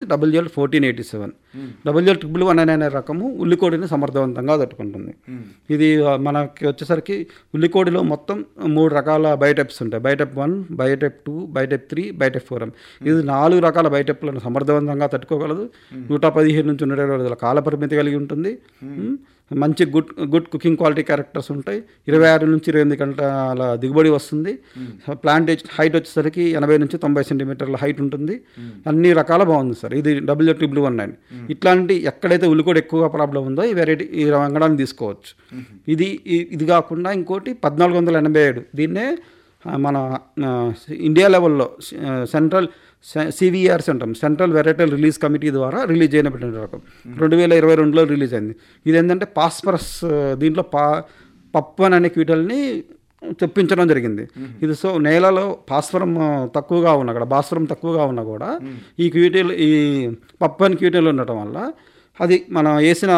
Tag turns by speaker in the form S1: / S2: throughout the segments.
S1: Double Z fourteen eighty seven double Z triple one అనే రకము ఉల్లికోడిని సమర్థవంతంగా తట్టుకుంటుంది ఇది ఆ, మనకి వచ్చేసరికి ఉల్లికోడిలో మొత్తం మూడు రకాల బయోటెప్స్ ఉంటాయి biotype one biotype two biotype three biotype four ఇది నాలుగు రకాల బయోటెప్లను సమర్థవంతంగా తట్టుకోగలదు నూట పదిహేను నుంచి నూట ఇరవై రోజుల కాల పరిమితి కలిగి ఉంటుంది ఉమ్, మంచి good good cooking quality characters ఉంటాయి ఇరవై ఆరు నుంచి ఇరవై ఎనిమిది గంటల దిగుబడి వస్తుంది ప్లాంట్ హైట్ వచ్చేసరికి ఎనభై నుంచి తొంభై సెంటీమీటర్ల హైట్ ఉంటుంది అన్ని రకాల బాగుంది సార్ ఇది డబుల్ ట్రిపుల్ వన్ నైన్ ఇట్లాంటి ఎక్కడైతే ఉల్లికోడి ఎక్కువగా ప్రాబ్లం ఉందో ఈ వెరైటీ ఈ వంగడాన్ని తీసుకోవచ్చు ఇది ఈ- ఇది కాకుండా ఇంకోటి పద్నాలుగు వందల ఎనభై ఏడు దీన్నే ఆ, మన ఆ, ఇండియా లెవెల్లో ఆ, సెంట్రల్ సివిఆర్స్ అంటాం సెంట్రల్ వెరైటల్ రిలీజ్ కమిటీ ద్వారా రిలీజ్ చేయబడిన రకం రెండు వేల ఇరవై రెండులో రిలీజ్ అయింది ఇది ఏంటంటే పాస్పరస్ ఆ, దీంట్లో పా పప్పన్ అనే క్యూటల్ని తెప్పించడం జరిగింది ఇది సో నేలలో భాస్వరం ఆ, తక్కువగా ఉన్న అక్కడ భాస్వరం తక్కువగా ఉన్నా కూడా ఈ క్యూటీలు ఈ పప్పన్ క్యూటీలు ఉండటం వల్ల అది మనం వేసిన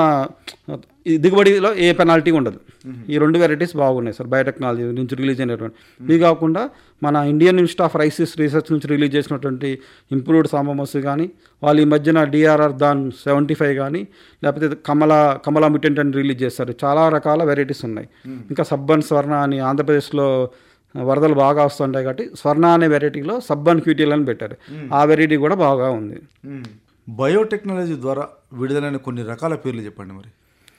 S1: ఈ దిగుబడిలో ఏ పెనాల్టీ ఉండదు ఈ రెండు వెరైటీస్ బాగున్నాయి సార్ బయోటెక్నాలజీ నుంచి రిలీజ్ అయినటువంటి ఇవి కాకుండా మన Indian institute of rices research నుంచి రిలీజ్ చేసినటువంటి ఇంప్రూవ్డ్ సామమస్ కానీ వాళ్ళు ఈ మధ్యన డిఆర్ఆర్ దాన్ సెవెంటీ ఫైవ్ కానీ లేకపోతే కమల కమలా మిటెంట్ అని రిలీజ్ చేస్తారు చాలా రకాల వెరైటీస్ ఉన్నాయి ఇంకా సబ్బన్ స్వర్ణ అని ఆంధ్రప్రదేశ్లో వరదలు బాగా వస్తుంటాయి కాబట్టి స్వర్ణ అనే వెరైటీలో సబ్బన్ క్యూటీల్ అని పెట్టారు ఆ వెరైటీ కూడా బాగా ఉంది
S2: బయోటెక్నాలజీ ద్వారా విడుదలైన కొన్ని రకాల పేర్లు చెప్పండి మరి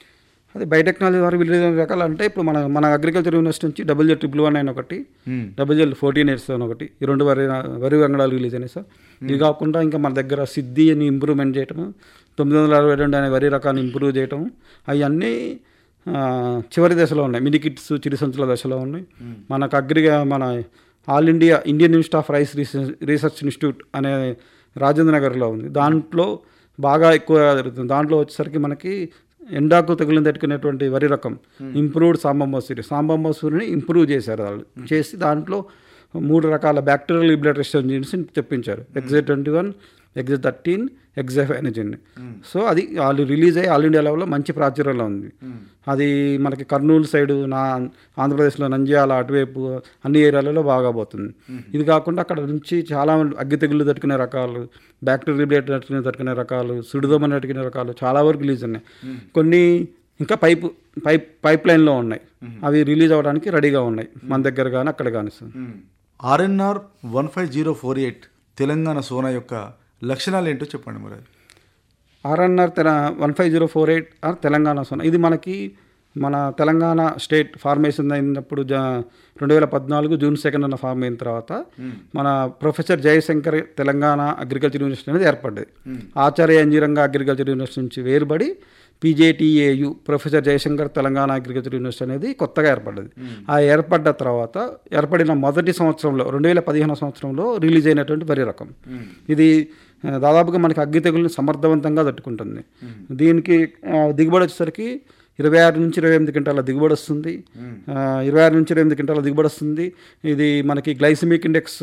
S1: అదే బయోటెక్నాలజీ ద్వారా వివిధ రకాలు అంటే ఇప్పుడు మన మన అగ్రికల్చర్ యూనివర్సిటీ నుంచి డబుల్ జెడ్ ట్రిపుల్ వన్ అయిన ఒకటి
S2: మ్మ్.
S1: Double Z fourteen eight seven ఒకటి ఈ రెండు వరి వరి వంగడాలు రిలీజ్ అయినాయి సార్ ఇవి కాకుండా ఇంకా మన దగ్గర సిద్ధి అని ఇంప్రూవ్మెంట్ చేయటం తొమ్మిది వందల అరవై రెండు అనే వరి రకాన్ని ఇంప్రూవ్ చేయటం అవన్నీ ఆ, చివరి దశలో ఉన్నాయి మినీ కిట్స్ చిరు సంచుల దశలో ఉన్నాయి మనకు అగ్రిగా మన all India Indian institute of rice research research institute అనే రాజేంద్ర నగర్లో ఉంది దాంట్లో బాగా ఎక్కువ జరుగుతుంది దాంట్లో వచ్చేసరికి మనకి ఎండాకు తగిలిన తట్టుకునేటువంటి వరి రకం ఇంప్రూవ్డ్ సాంబమ్మసూరి సాంబమ్మసూరిని ఇంప్రూవ్ చేశారు వాళ్ళు చేసి దాంట్లో మూడు రకాల బ్యాక్టీరియల్ ఇబ్లటేషన్ జీన్స్ తెప్పించారు ఎగ్జెట్ ట్వంటీ వన్ ఎగ్జెట్ థర్టీన్ ఎగ్జెఫ్ ఎనజిన్ సో అది వాళ్ళు రిలీజ్ అయ్యి ఆల్ ఇండియా లెవెల్లో మంచి ప్రాచుర్యంలో ఉంది అది మనకి కర్నూలు సైడు నా ఆంధ్రప్రదేశ్లో నంద్యాల అటువైపు అన్ని ఏరియాలలో బాగా పోతుంది ఇది కాకుండా అక్కడ నుంచి చాలా అగ్గి తెగుళ్ళు తట్టుకునే రకాలు బ్యాక్టీరియల్ తట్టుకునే తట్టుకునే రకాలు సుడిదోమని తట్టుకునే రకాలు చాలా వరకు రిలీజ్ ఉన్నాయి కొన్ని ఇంకా పైపు పైప్ పైప్ లైన్లో ఉన్నాయి అవి రిలీజ్ అవ్వడానికి రెడీగా ఉన్నాయి మన దగ్గర కానీ అక్కడ కానీ sir
S2: RNR one five zero four eight Telangana Sona యొక్క లక్షణాలు ఏంటో చెప్పండి మరి అది.
S1: ఆర్ఎన్ఆర్ తెల one five zero four eight R Telangana Sona ఇది మనకి మన తెలంగాణ స్టేట్ ఫార్మేషన్ అయినప్పుడు జ రెండు వేల పద్నాలుగు జూన్ సెకండ్ అన్న ఫార్మ్ అయిన తర్వాత మన professor Jayashankar Telangana agriculture university అనేది ఏర్పడ్డది ఆచార్య అంజీరంగ అగ్రికల్చర్ యూనివర్సిటీ నుంచి వేరుబడి PJTAU professor Jayashankar Telangana agriculture university అనేది కొత్తగా ఏర్పడ్డది ఆ ఏర్పడ్డ తర్వాత ఏర్పడిన మొదటి సంవత్సరంలో రెండు వేల పదిహేను సంవత్సరంలో రిలీజ్ అయినటువంటి వరి రకం ఇది ఆ, దాదాపుగా మనకి అగ్గి తెగులను సమర్థవంతంగా తట్టుకుంటుంది దీనికి ఆ, దిగుబడి వచ్చేసరికి ఇరవై ఆరు నుంచి ఇరవై ఎనిమిది క్వింటాల దిగుబడి వస్తుంది ఆ, ఇరవై ఆరు నుంచి ఇరవై ఎనిమిది క్వింటాల దిగుబడి వస్తుంది ఇది మనకి గ్లైసిమిక్ ఇండెక్స్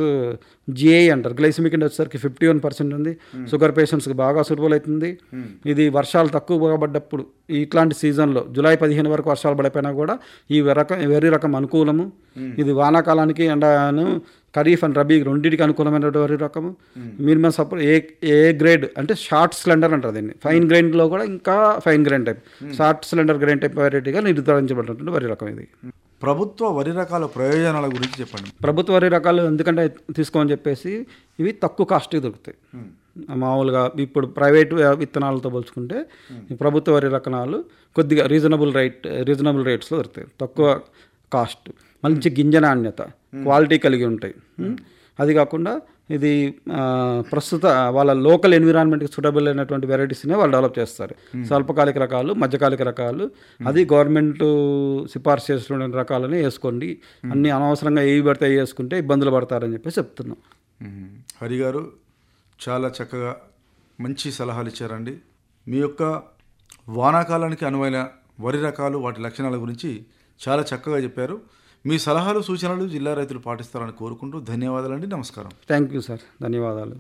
S1: జిఐ అంటారు గ్లైసిమిక్ ఇండెక్స్ వచ్చేసరికి ఫిఫ్టీ వన్ పర్సెంట్ ఉంది షుగర్ పేషెంట్స్కి బాగా సూటబుల్ అవుతుంది ఇది వర్షాలు తక్కువగా పడ్డప్పుడు ఇట్లాంటి సీజన్లో జూలై పదిహేను వరకు వర్షాలు పడిపోయినా కూడా ఈ రకం వెర్రి రకం అనుకూలము ఇది వానాకాలానికి ఎండను ఖరీఫ్ అండ్ రబీ రెండింటికి అనుకూలమైనటువంటి రకము minimum support A A grade అంటే షార్ట్ సిలిండర్ అంటారు దీన్ని ఫైన్ గ్రైండ్లో కూడా ఇంకా fine grind type short cylinder grind type వెరైటీగా నిర్ధారించబడినటువంటి వరి రకం ఇది
S2: ప్రభుత్వ వరి రకాల ప్రయోజనాల గురించి చెప్పండి
S1: ప్రభుత్వ వరి రకాలు ఎందుకంటే తీసుకోమని చెప్పేసి ఇవి తక్కువ కాస్ట్కి దొరుకుతాయి మామూలుగా ఇప్పుడు ప్రైవేట్ విత్తనాలతో పోల్చుకుంటే ఈ ప్రభుత్వ వరి రకణాలు కొద్దిగా రీజనబుల్ రైట్ రీజనబుల్ రేట్స్లో దొరుకుతాయి తక్కువ కాస్ట్ మంచి గింజ నాణ్యత క్వాలిటీ కలిగి ఉంటాయి ఉం. అది కాకుండా ఇది ఆ, ప్రస్తుత వాళ్ళ లోకల్ ఎన్విరాన్మెంట్కి సూటబుల్ అయినటువంటి వెరైటీస్నే వాళ్ళు డెవలప్ చేస్తారు స్వల్పకాలిక రకాలు మధ్యకాలిక రకాలు అది గవర్నమెంట్ సిఫార్సు చేసిన రకాలని వేసుకోండి అన్ని అనవసరంగా ఏవి పడితే అవి వేసుకుంటే ఇబ్బందులు పడతారని చెప్పేసి చెప్తున్నాం
S2: మ్మ్. హరి గారు చాలా చక్కగా మంచి సలహాలు ఇచ్చారండి మీ యొక్క వానాకాలానికి అనువైన వరి రకాలు వాటి లక్షణాల గురించి చాలా చక్కగా చెప్పారు మీ సలహాలు సూచనలు జిల్లా రైతులు పాటిస్తారని కోరుకుంటూ ధన్యవాదాలండి నమస్కారం
S1: థ్యాంక్ యూ సార్ ధన్యవాదాలు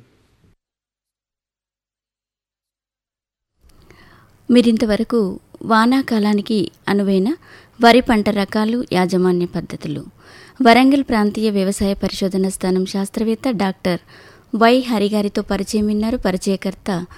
S3: మీరింతవరకు వానాకాలానికి అనువైన వరి పంట రకాలు యాజమాన్య పద్ధతులు వరంగల్ ప్రాంతీయ వ్యవసాయ పరిశోధన స్థానం శాస్త్రవేత్త డాక్టర్ వై హరిగారితో పరిచయం విన్నారు పరిచయకర్త